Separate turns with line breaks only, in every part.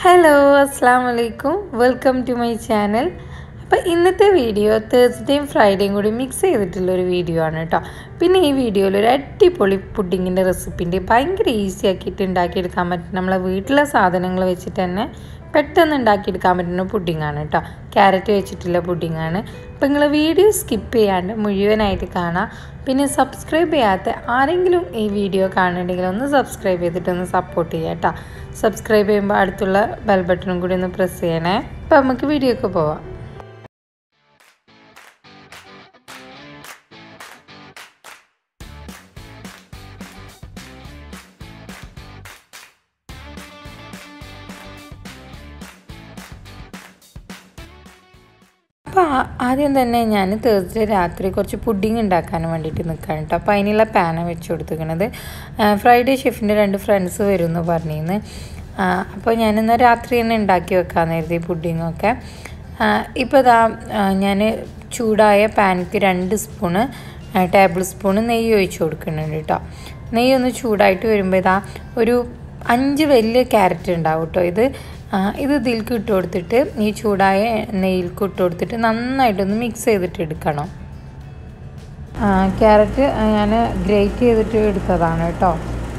Hello അസ്സാം വലൈക്കും welcome to my channel അപ്പോൾ ഇന്നത്തെ വീഡിയോ തേഴ്സ്ഡേയും ഫ്രൈഡേയും കൂടി മിക്സ് ചെയ്തിട്ടുള്ളൊരു വീഡിയോ ആണ് കേട്ടോ പിന്നെ ഈ വീഡിയോയിൽ ഒരു അടിപൊളി പുഡിങ്ങിൻ്റെ റെസിപ്പിൻ്റെ ഭയങ്കര ഈസി ആക്കിയിട്ട് ഉണ്ടാക്കിയെടുക്കാൻ പറ്റും നമ്മളെ വീട്ടിലെ സാധനങ്ങൾ വെച്ചിട്ട് തന്നെ പെട്ടെന്ന് ഉണ്ടാക്കിയെടുക്കാൻ പറ്റുന്ന പുഡിങ്ങാണ് കേട്ടോ ക്യാരറ്റ് വെച്ചിട്ടുള്ള പുഡിങ്ങാണ് അപ്പോൾ നിങ്ങൾ വീഡിയോ സ്കിപ്പ് ചെയ്യാണ്ട് മുഴുവനായിട്ട് കാണാം പിന്നെ സബ്സ്ക്രൈബ് ചെയ്യാത്ത ആരെങ്കിലും ഈ വീഡിയോ കാണുന്നുണ്ടെങ്കിൽ ഒന്ന് സബ്സ്ക്രൈബ് ചെയ്തിട്ട് ഒന്ന് സപ്പോർട്ട് ചെയ്യാം കേട്ടോ സബ്സ്ക്രൈബ് ചെയ്യുമ്പോൾ അടുത്തുള്ള ബെൽ ബട്ടണും കൂടി ഒന്ന് പ്രസ് ചെയ്യണേ അപ്പോൾ നമുക്ക് വീഡിയോക്ക് പോവാം അപ്പോൾ ആദ്യം തന്നെ ഞാൻ തേഴ്സ്ഡേ രാത്രി കുറച്ച് പുഡിങ് ഉണ്ടാക്കാൻ വേണ്ടിയിട്ട് നിൽക്കുകയാണ് കേട്ടോ അപ്പോൾ അതിനുള്ള പാന വെച്ച് കൊടുത്തിരിക്കണത് ഫ്രൈഡേ ഷെഫിൻ്റെ രണ്ട് ഫ്രണ്ട്സ് വരും എന്ന് പറഞ്ഞിരുന്നു അപ്പോൾ ഞാനിന്ന് രാത്രി തന്നെ ഉണ്ടാക്കി വെക്കാമെന്ന് കരുതി പുഡിങ്ങൊക്കെ ഇപ്പോൾ ഇതാ ഞാൻ ചൂടായ പാനിക്ക് രണ്ട് സ്പൂണ് ടേബിൾ സ്പൂണ് നെയ്യ് ഒഴിച്ച് കൊടുക്കുന്നുണ്ട് കേട്ടോ നെയ്യ് ഒന്ന് ചൂടായിട്ട് വരുമ്പോൾ ഇതാ ഒരു അഞ്ച് വലിയ ക്യാരറ്റ് ഉണ്ടാവും കേട്ടോ ഇത് ഇത് ഇതിൽക്ക് ഇട്ട് കൊടുത്തിട്ട് ഈ ചൂടായ നെയ്യിൽക്ക് ഇട്ട് കൊടുത്തിട്ട് നന്നായിട്ടൊന്ന് മിക്സ് ചെയ്തിട്ട് എടുക്കണം ക്യാരറ്റ് ഞാൻ ഗ്രേറ്റ് ചെയ്തിട്ട് എടുത്തതാണ് കേട്ടോ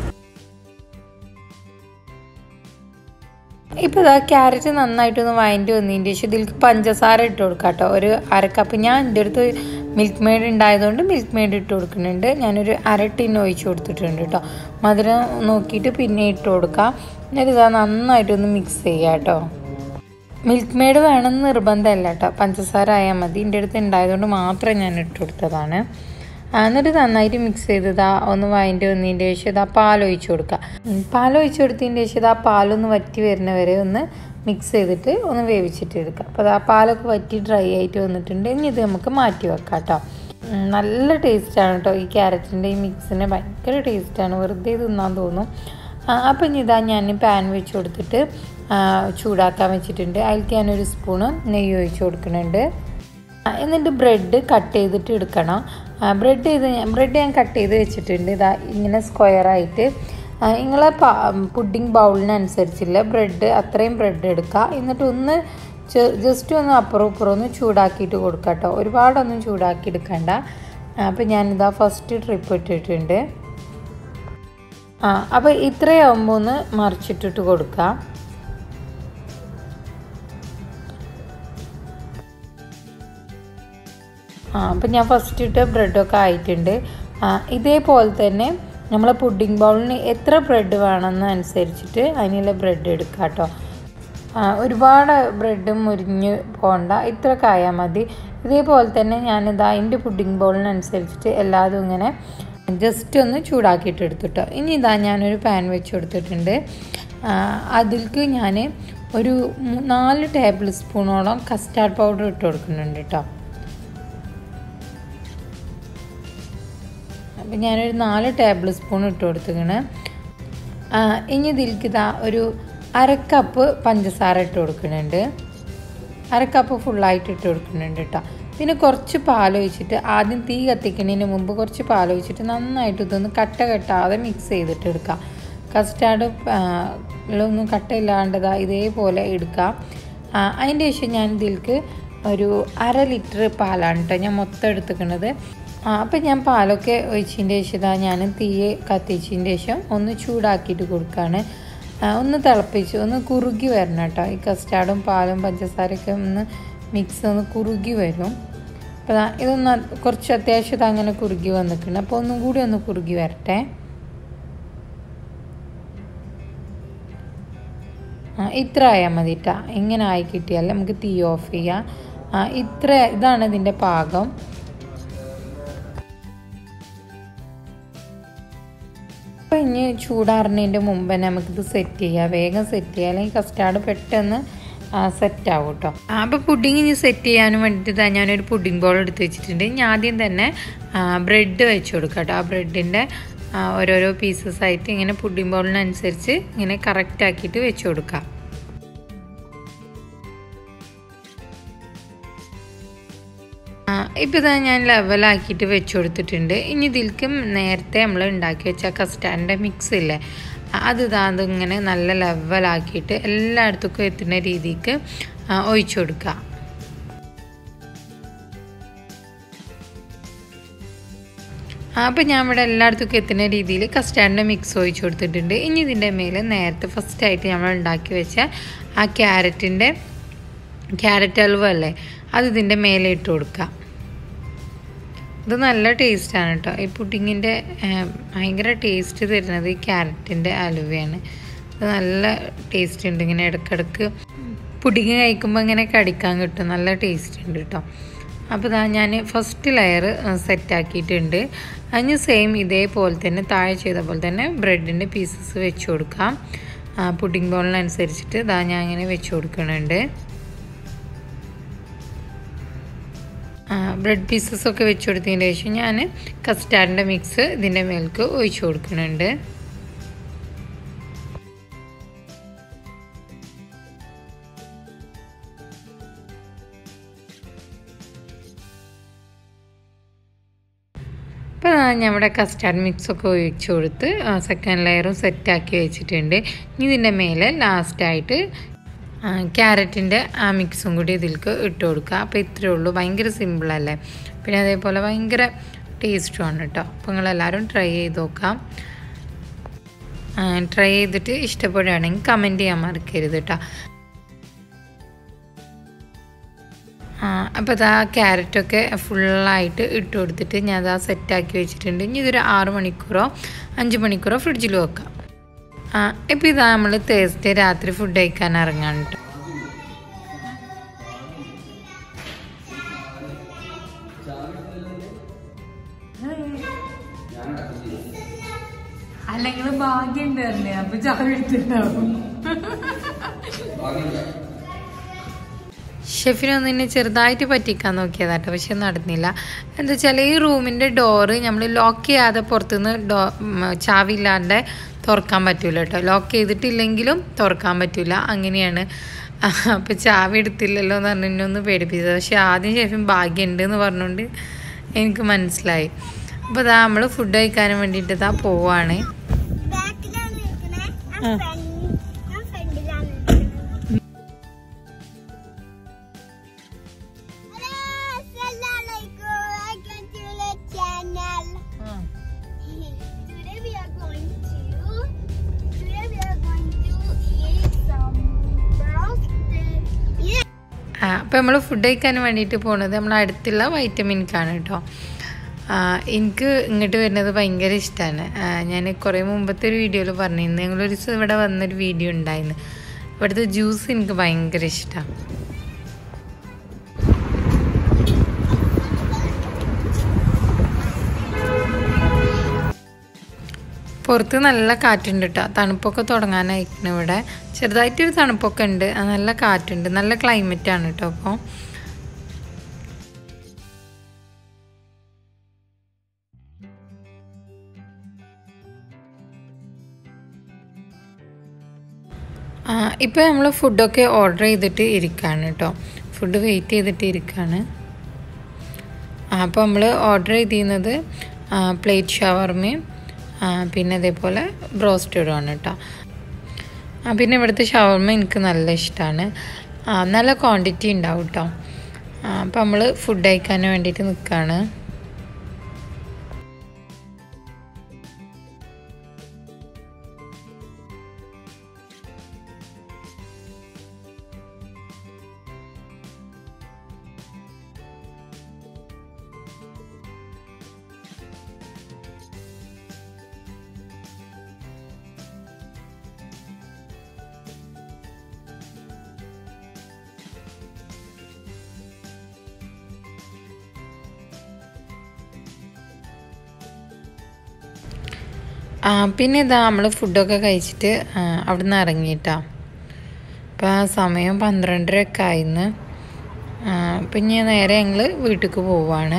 ഇപ്പോൾ ഇതാ ക്യാരറ്റ് നന്നായിട്ടൊന്ന് വഴറ്റി വന്നതിൻ്റെ ശേഷം ഇതിലേക്ക് പഞ്ചസാര ഇട്ട് കൊടുക്കാം കേട്ടോ ഒരു അര കപ്പ് ഞാൻ എൻ്റെ അടുത്ത് മിൽക്ക് മെയ്ഡ് ഉണ്ടായതുകൊണ്ട് മിൽക്ക് മെയ്ഡ് ഇട്ട് കൊടുക്കുന്നുണ്ട് ഞാനൊരു അര ടിൻ ഒഴിച്ച് കൊടുത്തിട്ടുണ്ട് കേട്ടോ മധുരം നോക്കിയിട്ട് പിന്നെ ഇട്ട് കൊടുക്കാം എന്നിട്ട് ഇതാ നന്നായിട്ടൊന്ന് മിക്സ് ചെയ്യാം കേട്ടോ മിൽക്ക് മെയ്ഡ് വേണമെന്ന് നിർബന്ധമല്ല കേട്ടോ പഞ്ചസാര ആയാൽ മതി എൻ്റെ അടുത്ത് ഉണ്ടായതുകൊണ്ട് മാത്രം ഞാൻ ഇട്ട് കൊടുത്തതാണ് എന്നിട്ട് നന്നായിട്ട് മിക്സ് ചെയ്തതാ ഒന്ന് വഴൻ്റെ വന്നതിൻ്റെ ശേഷം ഇതാ പാലൊഴിച്ച് കൊടുക്കുക പാലൊഴിച്ച് കൊടുത്തതിൻ്റെ ശേഷം ഇതാ പാലൊന്ന് വറ്റി വരുന്നവരെ ഒന്ന് മിക്സ് ചെയ്തിട്ട് ഒന്ന് വേവിച്ചിട്ട് എടുക്കുക അപ്പോൾ ആ പാലൊക്കെ വറ്റി ഡ്രൈ ആയിട്ട് വന്നിട്ടുണ്ട് ഇനി ഇത് നമുക്ക് മാറ്റി വെക്കാം കേട്ടോ നല്ല ടേസ്റ്റാണ് കേട്ടോ ഈ ക്യാരറ്റിൻ്റെ ഈ മിക്സിന് ഭയങ്കര ടേസ്റ്റാണ് വെറുതെ തിന്നാൻ തോന്നും അപ്പം ഇനി ഇതാ ഞാൻ പാൻ വെച്ച് കൊടുത്തിട്ട് ചൂടാക്കാൻ വെച്ചിട്ടുണ്ട് അതിലേക്ക് ഞാനൊരു സ്പൂണ് നെയ്യ് ഒഴിച്ച് കൊടുക്കുന്നുണ്ട് എന്നിട്ട് ബ്രെഡ് കട്ട് ചെയ്തിട്ട് എടുക്കണം ബ്രെഡ് ചെയ്ത് ബ്രെഡ് ഞാൻ കട്ട് ചെയ്ത് വെച്ചിട്ടുണ്ട് ഇതാ ഇങ്ങനെ സ്ക്വയറായിട്ട് നിങ്ങളെ പുഡിംഗ് ബൗളിനനുസരിച്ചുള്ള ബ്രെഡ് അത്രയും ബ്രെഡ് എടുക്കുക എന്നിട്ട് ഒന്ന് ജസ്റ്റ് ഒന്ന് അപ്പുറം ഇപ്പുറം ഒന്ന് ചൂടാക്കിയിട്ട് കൊടുക്കുക കേട്ടോ ഒരുപാടൊന്നും ചൂടാക്കി എടുക്കണ്ട അപ്പോൾ ഞാനിതാ ഫസ്റ്റ് ട്രിപ്പ് ഇട്ടിട്ടുണ്ട് ആ അപ്പോൾ ഇത്രയാകുമ്പോൾ ഒന്ന് മറിച്ചിട്ടിട്ട് കൊടുക്കാം ആ അപ്പം ഞാൻ ഫസ്റ്റ് ഇട്ട ബ്രെഡൊക്കെ ആയിട്ടുണ്ട് ഇതേപോലെ തന്നെ നമ്മൾ പുഡിംഗ് ബൗളിന് എത്ര ബ്രെഡ് വേണമെന്ന് അനുസരിച്ചിട്ട് അതിനുള്ള ബ്രെഡ് എടുക്കുക കേട്ടോ ഒരുപാട് ബ്രെഡ് മുരിഞ്ഞ് പോകണ്ട ഇത്രയൊക്കെ ആയാൽ മതി ഇതേപോലെ തന്നെ ഞാനിതാ എൻ്റെ പുഡിംഗ് ബൗളിനനുസരിച്ചിട്ട് എല്ലാതും ഇങ്ങനെ ജസ്റ്റ് ഒന്ന് ചൂടാക്കിയിട്ട് എടുത്തിട്ടോ ഇനി ഇതാ ഞാനൊരു പാൻ വെച്ച് കൊടുത്തിട്ടുണ്ട് അതിൽക്ക് ഞാൻ ഒരു നാല് ടേബിൾ സ്പൂണോളം കസ്റ്റാർഡ് പൗഡർ ഇട്ട് കൊടുക്കുന്നുണ്ട് കേട്ടോ അപ്പം ഞാനൊരു നാല് ടേബിൾ സ്പൂൺ ഇട്ട് കൊടുത്തിക്കണ് ഇനി ഇതിലേക്ക് ഇതാ ഒരു അരക്കപ്പ് പഞ്ചസാര ഇട്ട് കൊടുക്കുന്നുണ്ട് അരക്കപ്പ് ഫുള്ളായിട്ട് ഇട്ട് കൊടുക്കുന്നുണ്ട് കേട്ടോ പിന്നെ കുറച്ച് പാലൊഴിച്ചിട്ട് ആദ്യം തീ കത്തിക്കുന്നതിന് മുമ്പ് കുറച്ച് പാലൊഴിച്ചിട്ട് നന്നായിട്ട് ഇതൊന്ന് കട്ട കെട്ടാതെ മിക്സ് ചെയ്തിട്ട് എടുക്കാം കസ്റ്റാർഡ് ഒന്നും കട്ടയില്ലാണ്ടതാ ഇതേപോലെ എടുക്കാം അതിൻ്റെ ശേഷം ഞാൻ ഇതിലേക്ക് ഒരു അര ലിറ്റർ പാലാണ് കേട്ടോ ഞാൻ മൊത്തം എടുത്തിക്കണത് അപ്പം ഞാൻ പാലൊക്കെ ഒഴിച്ചതിൻ്റെ ശേഷം ഇതാ ഞാൻ തീയെ കത്തിച്ചതിൻ്റെ ശേഷം ഒന്ന് ചൂടാക്കിയിട്ട് കൊടുക്കുകയാണ് ഒന്ന് തിളപ്പിച്ച് ഒന്ന് കുറുകി വരണം കേട്ടോ ഈ കസ്റ്റാർഡും പാലും പഞ്ചസാരയൊക്കെ ഒന്ന് മിക്സ് ഒന്ന് കുറുകി വരും അപ്പോൾ ഇതൊന്ന് കുറച്ച് അത്യാവശ്യം ഇത് അങ്ങനെ കുറുകി വന്നിട്ടുണ്ട് അപ്പോൾ ഒന്നും കൂടി ഒന്ന് കുറുകി വരട്ടെ ഇത്ര ആയാൽ മതി കേട്ടോ ഇങ്ങനെ ആയി കിട്ടിയാൽ നമുക്ക് തീ ഓഫ് ചെയ്യാം ഇത്ര ഇതാണ് ഇതിൻ്റെ പാകം അപ്പോൾ ഇനി ചൂടാറുന്നതിൻ്റെ മുമ്പ് തന്നെ നമുക്കിത് സെറ്റ് ചെയ്യാം വേഗം സെറ്റ് ചെയ്യാം അല്ലെങ്കിൽ കസ്റ്റാർഡ് പെട്ടെന്ന് സെറ്റ് ആവും കേട്ടോ അപ്പോൾ പുഡിങ് ഇനി സെറ്റ് ചെയ്യാനും വേണ്ടിയിട്ട് ഞാനൊരു പുഡിംഗ് ബോൾ എടുത്ത് വെച്ചിട്ടുണ്ട് ഇനി ആദ്യം തന്നെ ബ്രെഡ് വെച്ച് കൊടുക്കാം കേട്ടോ ആ ബ്രെഡിൻ്റെ ഓരോരോ പീസസ് ആയിട്ട് ഇങ്ങനെ പുഡിംഗ് ബോളിനനുസരിച്ച് ഇങ്ങനെ കറക്റ്റ് ആക്കിയിട്ട് വെച്ച് കൊടുക്കാം ഇപ്പോൾ ഇതാ ഞാൻ ലെവലാക്കിയിട്ട് വെച്ച് കൊടുത്തിട്ടുണ്ട് ഇനി ഇതിൽക്ക് നേരത്തെ നമ്മൾ ഉണ്ടാക്കി വെച്ച കസ്റ്റാർഡിൻ്റെ മിക്സ് ഇല്ലേ അത് ഇതാ അതിങ്ങനെ നല്ല ലെവലാക്കിയിട്ട് എല്ലായിടത്തേക്കും എത്തുന്ന രീതിക്ക് ആ, ഒഴിച്ചു കൊടുക്കുക അപ്പോൾ ഞാൻ ഇവിടെ എല്ലായിടത്തേക്കും എത്തുന്ന രീതിയിൽ കസ്റ്റാർഡിൻ്റെ മിക്സ് ഒഴിച്ച് കൊടുത്തിട്ടുണ്ട് ഇനി ഇതിൻ്റെ മേലെ നേരത്തെ ഫസ്റ്റായിട്ട് നമ്മൾ ഉണ്ടാക്കി വെച്ച ആ ക്യാരറ്റിൻ്റെ ക്യാരറ്റ് ഹൽവ അല്ലേ അത് ഇതിൻ്റെ മേലെ ഇട്ട് കൊടുക്കുക ഇത് നല്ല ടേസ്റ്റാണ് കേട്ടോ ഈ പുഡിങ്ങിൻ്റെ ഭയങ്കര ടേസ്റ്റ് തരുന്നത് ഈ ക്യാരറ്റിൻ്റെ അലുവയാണ് ഇത് നല്ല ടേസ്റ്റ് ഉണ്ട് ഇങ്ങനെ ഇടയ്ക്കിടയ്ക്ക് പുഡിങ് കഴിക്കുമ്പോൾ ഇങ്ങനെ കടിക്കാൻ കിട്ടും നല്ല ടേസ്റ്റ് ഉണ്ട് കേട്ടോ അപ്പോൾ ഇതാ ഞാൻ ഫസ്റ്റ് ലെയർ സെറ്റാക്കിയിട്ടുണ്ട് അതിന് സെയിം ഇതേപോലെ തന്നെ താഴെ ചെയ്ത പോലെ തന്നെ ബ്രെഡിൻ്റെ പീസസ് വെച്ച് കൊടുക്കാം പുഡിംഗ് ബോളിനനുസരിച്ചിട്ട് ഇതാ ഞാൻ അങ്ങനെ വെച്ച് കൊടുക്കുന്നുണ്ട് ബ്രെഡ് പീസസ് ഒക്കെ വെച്ച് കൊടുത്തതിന് ശേഷം ഞാൻ കസ്റ്റാർഡിൻ്റെ മിക്സ് ഇതിൻ്റെ മേൽക്ക് ഒഴിച്ച് കൊടുക്കുന്നുണ്ട് ഇപ്പോൾ നമ്മുടെ കസ്റ്റാർഡ് മിക്സൊക്കെ ഒഴിച്ച് കൊടുത്ത് സെക്കൻഡ് ലെയറും സെറ്റാക്കി വെച്ചിട്ടുണ്ട് ഇനി ഇതിൻ്റെ മേലെ ലാസ്റ്റായിട്ട് ക്യാരറ്റിൻ്റെ ആ മിക്സും കൂടി ഇതിലേക്ക് ഇട്ട് കൊടുക്കുക അപ്പോൾ ഇത്രയേ ഉള്ളൂ ഭയങ്കര സിമ്പിളല്ലേ പിന്നെ അതേപോലെ ഭയങ്കര ടേസ്റ്റുമാണ് കേട്ടോ അപ്പോൾ നിങ്ങളെല്ലാവരും ട്രൈ ചെയ്ത് നോക്കാം ട്രൈ ചെയ്തിട്ട് ഇഷ്ടപ്പെടുകയാണെങ്കിൽ കമൻറ്റ് ചെയ്യാൻ മറക്കരുത് കേട്ടോ അപ്പോൾ അതാ ക്യാരറ്റൊക്കെ ഫുള്ളായിട്ട് ഇട്ട് കൊടുത്തിട്ട് ഞാൻ അതാ സെറ്റാക്കി വെച്ചിട്ടുണ്ട് ഇനി ഇതൊരു ആറ് മണിക്കൂറോ അഞ്ച് മണിക്കൂറോ ഫ്രിഡ്ജിൽ വെക്കാം ആ ഇപ്പോൾ ഇതാ നമ്മൾ തേഴ്സ്ഡേ രാത്രി ഫുഡ് കഴിക്കാൻ ഇറങ്ങാൻ കേട്ടോ അല്ലെങ്കിൽ ഭാഗ്യം ഉണ്ടായിരുന്നേ അപ്പൊ ചാവി എടുത്തിട്ടുണ്ടാവും ഷെഫിനൊന്ന് എന്നെ ചെറുതായിട്ട് പറ്റിക്കാൻ നോക്കിയതാട്ടോ പക്ഷെ നടന്നില്ല എന്താ വെച്ചാൽ ഈ റൂമിൻ്റെ ഡോറ് നമ്മൾ ലോക്ക് ചെയ്യാതെ പുറത്തുനിന്ന് ഡോ ചാവില്ലാണ്ട് തുറക്കാൻ പറ്റൂല കേട്ടോ ലോക്ക് ചെയ്തിട്ടില്ലെങ്കിലും തുറക്കാൻ പറ്റൂല അങ്ങനെയാണ് അപ്പോൾ ചാവി എടുത്തില്ലല്ലോ എന്ന് പറഞ്ഞ് എന്നെ ഒന്ന് പേടിപ്പിച്ചത് പക്ഷെ ആദ്യം ഷെഫിൻ ഭാഗ്യമുണ്ട് എന്ന് പറഞ്ഞുകൊണ്ട് എനിക്ക് മനസ്സിലായി അപ്പോൾ ഇതാ നമ്മൾ ഫുഡ് കഴിക്കാനും വേണ്ടിയിട്ട് ഇതാ പോവാണ്
ബാക്കിലാണ് നിൽക്കണേ ഞാൻ ഫ്രണ്ട് ഞാൻ ഫ്രണ്ടിലാണ് നിൽക്കണേ ഹലോ അസ്സലാമലൈക്കും welcome to the channel Today we are going to today we are going to eat some roasted yeah.
ആ അപ്പോൾ നമ്മൾ ഫുഡ് കഴിക്കാൻ വേണ്ടിയിട്ട് പോകുന്നത് നമ്മൾ അടുത്തുള്ള വൈറ്റമിൻക്കാണ് കേട്ടോ ആ, എനിക്ക് ഇങ്ങോട്ട് വരുന്നത് ഭയങ്കര ഇഷ്ടമാണ് ഞാൻ കുറേ മുമ്പത്തെ ഒരു വീഡിയോയിൽ പറഞ്ഞിരുന്നു ഞങ്ങളൊരു ദിവസം ഇവിടെ വന്നൊരു വീഡിയോ ഉണ്ടായിരുന്നു ഇവിടുത്തെ ജ്യൂസ് എനിക്ക് ഭയങ്കര ഇഷ്ടമാണ് പുറത്ത് നല്ല കാറ്റുണ്ട് കേട്ടോ തണുപ്പൊക്കെ തുടങ്ങാനായിരിക്കണം ഇവിടെ ചെറുതായിട്ടൊരു തണുപ്പൊക്കെ ഉണ്ട് ആ, നല്ല കാറ്റുണ്ട് നല്ല ക്ലൈമറ്റ് ആണ് കേട്ടോ അപ്പോൾ ഇപ്പോൾ നമ്മൾ ഫുഡൊക്കെ ഓർഡർ ചെയ്തിട്ട് ഇരിക്കുകയാണ് കേട്ടോ ഫുഡ് വെയിറ്റ് ചെയ്തിട്ട് ഇരിക്കുകയാണ് അപ്പോൾ നമ്മൾ ഓർഡർ ചെയ്തിരുന്നത് പ്ലേറ്റ് ഷവർമയും ആ, പിന്നെ അതേപോലെ ബ്രോസ്റ്റഡുമാണ് കേട്ടോ ആ, പിന്നെ ഇവിടുത്തെ ഷവർമ എനിക്ക് നല്ല ഇഷ്ടമാണ് നല്ല ക്വാണ്ടിറ്റി ഉണ്ടാവും കേട്ടോ അപ്പോൾ നമ്മൾ ഫുഡ് കഴിക്കാൻ വേണ്ടിയിട്ട് നിൽക്കുകയാണ് ആ, പിന്നെ ഇതാ നമ്മൾ ഫുഡൊക്കെ കഴിച്ചിട്ട് ആ, അവിടുന്ന് ഇറങ്ങിയിട്ടാ അപ്പോൾ ആ സമയം പന്ത്രണ്ടരയൊക്കെ ആയിന്ന് അപ്പം ഇനി നേരെ ഞങ്ങൾ വീട്ടിലേക്ക് പോവാണ്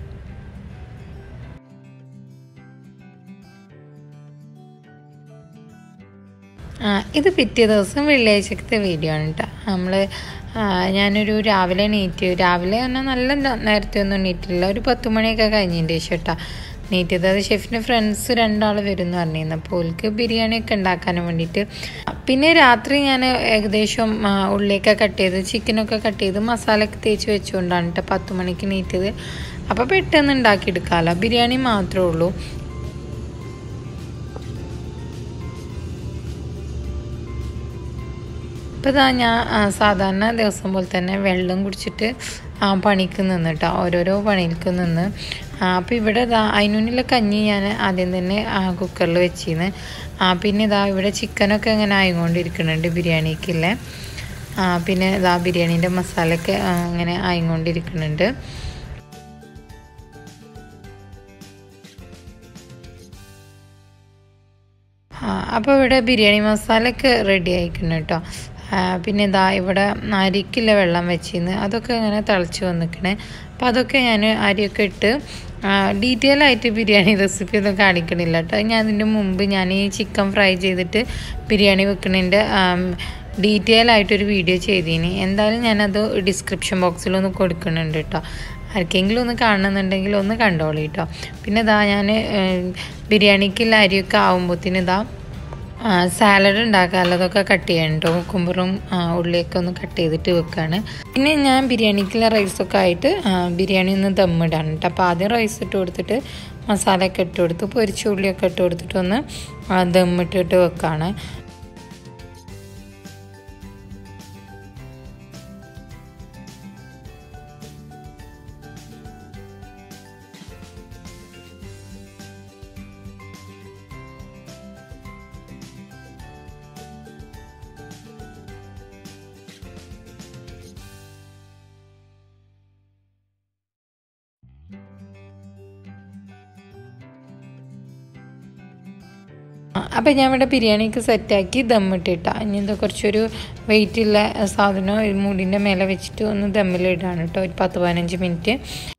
ആ, ഇത് പിറ്റേ ദിവസം വെള്ളിയാഴ്ചത്തെ വീഡിയോ ആണ് കേട്ടോ നമ്മൾ ഞാനൊരു രാവിലെ എണീറ്റ് രാവിലെ പറഞ്ഞാൽ നല്ല ന- നേരത്തെ ഒന്നും എണീറ്റില്ല ഒരു പത്ത് മണിയൊക്കെ കഴിഞ്ഞതിൻ്റെ ശേഷം കേട്ടോ നീറ്റത് അത് ഷെഫിൻ്റെ ഫ്രണ്ട്സ് രണ്ടാൾ വരും എന്ന് പറഞ്ഞിരുന്നു അപ്പോൾ ഓൾക്ക് ബിരിയാണിയൊക്കെ ഉണ്ടാക്കാനും വേണ്ടിയിട്ട് പിന്നെ രാത്രി ഞാൻ ഏകദേശം ആ, ഉള്ളിയൊക്കെ കട്ട് ചെയ്ത് ചിക്കനൊക്കെ കട്ട് ചെയ്ത് മസാലയൊക്കെ തേച്ച് വെച്ചുകൊണ്ടാണ് കേട്ടോ പത്ത് മണിക്ക് നീറ്റത് അപ്പോൾ പെട്ടെന്ന് ഉണ്ടാക്കിയെടുക്കാമല്ലോ ബിരിയാണി മാത്രമേ ഉള്ളൂ ഇപ്പോൾ ഇതാ ഞാൻ ആ, സാധാരണ ദിവസം പോലെ തന്നെ വെള്ളം കുടിച്ചിട്ട് ആ, പണിക്ക് നിന്ന് കേട്ടോ ഓരോരോ പണിക്ക് നിന്ന് അപ്പോൾ ഇവിടെ ഇതാ അതിനുള്ളിലെ കഞ്ഞി ഞാൻ ആദ്യം തന്നെ കുക്കറിൽ വെച്ചിരുന്ന് ആ, പിന്നെ ഇതാ ഇവിടെ ചിക്കനൊക്കെ ഇങ്ങനെ ആയിക്കൊണ്ടിരിക്കുന്നുണ്ട് ബിരിയാണിക്കുള്ള ആ, പിന്നെ ഇതാ ബിരിയാണീൻ്റെ മസാലയൊക്കെ ആ, ഇങ്ങനെ ആയിക്കൊണ്ടിരിക്കുന്നുണ്ട് അപ്പോൾ ഇവിടെ ബിരിയാണി മസാലയൊക്കെ റെഡി ആയിക്കുന്നു കേട്ടോ ആ, പിന്നെ ഇതാ ഇവിടെ അരിക്കില്ല വെള്ളം വെച്ചിരുന്ന് അതൊക്കെ ഇങ്ങനെ തിളച്ച് വന്നിക്കണേ അപ്പോൾ അതൊക്കെ ഞാൻ അരിയൊക്കെ ഇട്ട് ഡീറ്റെയിൽ ആയിട്ട് ബിരിയാണി റെസിപ്പി ഒന്നും കാണിക്കണില്ല കേട്ടോ ഞാൻ അതിൻ്റെ മുമ്പ് ഞാൻ ഈ ചിക്കൻ ഫ്രൈ ചെയ്തിട്ട് ബിരിയാണി വെക്കണതിൻ്റെ ഡീറ്റെയിൽ ആയിട്ടൊരു വീഡിയോ ചെയ്തിനി എന്തായാലും ഞാനത് ഡിസ്ക്രിപ്ഷൻ ബോക്സിലൊന്ന് കൊടുക്കുന്നുണ്ട് കേട്ടോ ആർക്കെങ്കിലും ഒന്ന് കാണുന്നുണ്ടെങ്കിൽ ഒന്ന് കണ്ടോളൂ കേട്ടോ പിന്നെ ഇതാ ഞാൻ ബിരിയാണിക്കുള്ള അരിയൊക്കെ ആകുമ്പോഴത്തേന് ഇതാ സാലഡ് ഉണ്ടാക്കാനുള്ളതൊക്കെ കട്ട് ചെയ്യണം കേട്ടോ കുമ്പറും ഉള്ളിയൊക്കെ ഒന്ന് കട്ട് ചെയ്തിട്ട് വെക്കുകയാണ് പിന്നെ ഞാൻ ബിരിയാണിക്കുള്ള റൈസൊക്കെ ആയിട്ട് ആ, ബിരിയാണി ഒന്ന് ദമ്മിടാണ് കേട്ടോ അപ്പോൾ ആദ്യം റൈസ് ഇട്ട് കൊടുത്തിട്ട് മസാലയൊക്കെ ഇട്ട് കൊടുത്ത് പൊരിച്ച ഉള്ളിയൊക്കെ ഇട്ട് കൊടുത്തിട്ട് ഒന്ന് ആ, ദമ്മിട്ടിട്ട് വെക്കുകയാണ് അപ്പം ഞാൻ ഇവിടെ ബിരിയാണിക്ക് സെറ്റാക്കി ദമ്മിട്ടിട്ടാ ഇനി ഇത് കുറച്ചൊരു വെയിറ്റുള്ള സാധനം ഈ മൂടിൻ്റെ മേലെ വെച്ചിട്ട് ഒന്ന് ദമ്മിലിടാണ് കേട്ടോ ഒരു പത്ത് പതിനഞ്ച് മിനിറ്റ്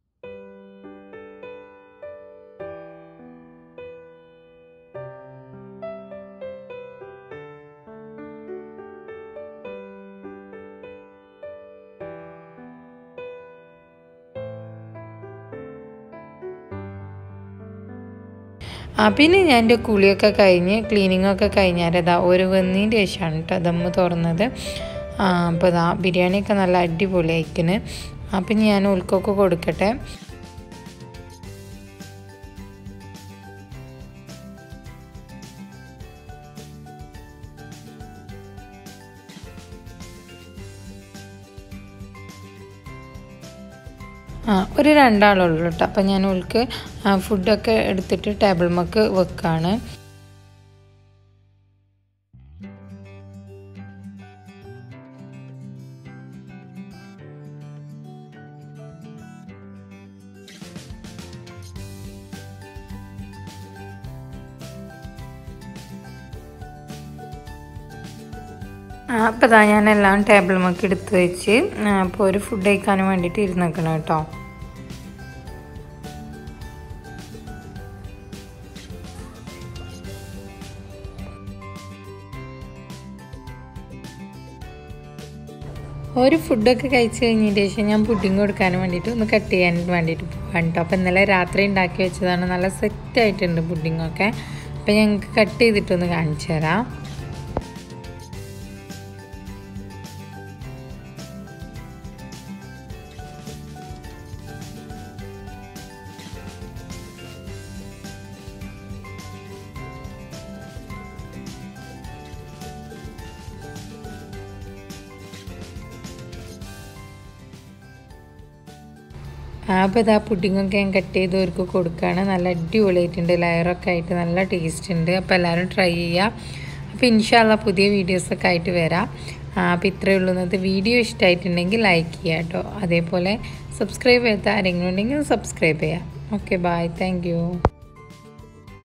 ആ പിന്നെ ഞാൻ എൻ്റെ കുളിയൊക്കെ കഴിഞ്ഞ് ക്ലീനിങ്ങൊക്കെ കഴിഞ്ഞാൽ ഒരു വന്നതിന് ശേഷമാണ് കേട്ടോ ദമ്മ് തുറന്നത് ആ, അപ്പോൾ ഇതാ ബിരിയാണിയൊക്കെ നല്ല അടിപൊളി അയക്കണ് അപ്പം ഞാൻ ഉൾക്കൊക്കെ കൊടുക്കട്ടെ ആ ഒരു രണ്ടാളുള്ളൂ കേട്ടോ അപ്പം ഞാൻ ഉൾക്ക് ഫുഡൊക്കെ എടുത്തിട്ട് ടേബിൾ മക്ക് വെക്കാണ് അപ്പോൾ ഇതാ ഞാൻ എല്ലാം ടേബിൾ മക്ക് എടുത്ത് വെച്ച് അപ്പോൾ ഒരു ഫുഡ് കഴിക്കാനും വേണ്ടിയിട്ട് ഇരുന്നേക്കണം കേട്ടോ ഒരു ഫുഡൊക്കെ കഴിച്ച് കഴിഞ്ഞതിന് ശേഷം ഞാൻ പുഡിങ് കൊടുക്കാൻ വേണ്ടിയിട്ട് ഒന്ന് കട്ട് ചെയ്യാൻ വേണ്ടിയിട്ട് പോകാൻ കേട്ടോ അപ്പോൾ ഇന്നലെ രാത്രി ഉണ്ടാക്കി വെച്ചതാണ് നല്ല സെറ്റ് ആയിട്ടുണ്ട് പുഡിങ്ങൊക്കെ അപ്പോൾ ഞങ്ങൾക്ക് കട്ട് ചെയ്തിട്ടൊന്ന് കാണിച്ചു തരാം അപ്പോൾ ഇതാ പുഡിങ്ങൊക്കെ ഞാൻ കട്ട് ചെയ്ത് അവർക്ക് കൊടുക്കുകയാണ് നല്ല അടിപൊളിയായിട്ടുണ്ട് ലെയറൊക്കെ ആയിട്ട് നല്ല ടേസ്റ്റ് ഉണ്ട് അപ്പോൾ എല്ലാവരും ട്രൈ ചെയ്യുക അപ്പോൾ ഇൻഷാല്ല പുതിയ വീഡിയോസൊക്കെ ആയിട്ട് വരാം അപ്പോൾ ഇത്രയേ ഉള്ളൂ ഇന്നത്തെ വീഡിയോ ഇഷ്ടമായിട്ടുണ്ടെങ്കിൽ ലൈക്ക് ചെയ്യുക കേട്ടോ അതേപോലെ സബ്സ്ക്രൈബ് ചെയ്യാത്ത ആരെങ്കിലും ഉണ്ടെങ്കിൽ സബ്സ്ക്രൈബ് ചെയ്യാം ഓക്കെ ബായ് താങ്ക്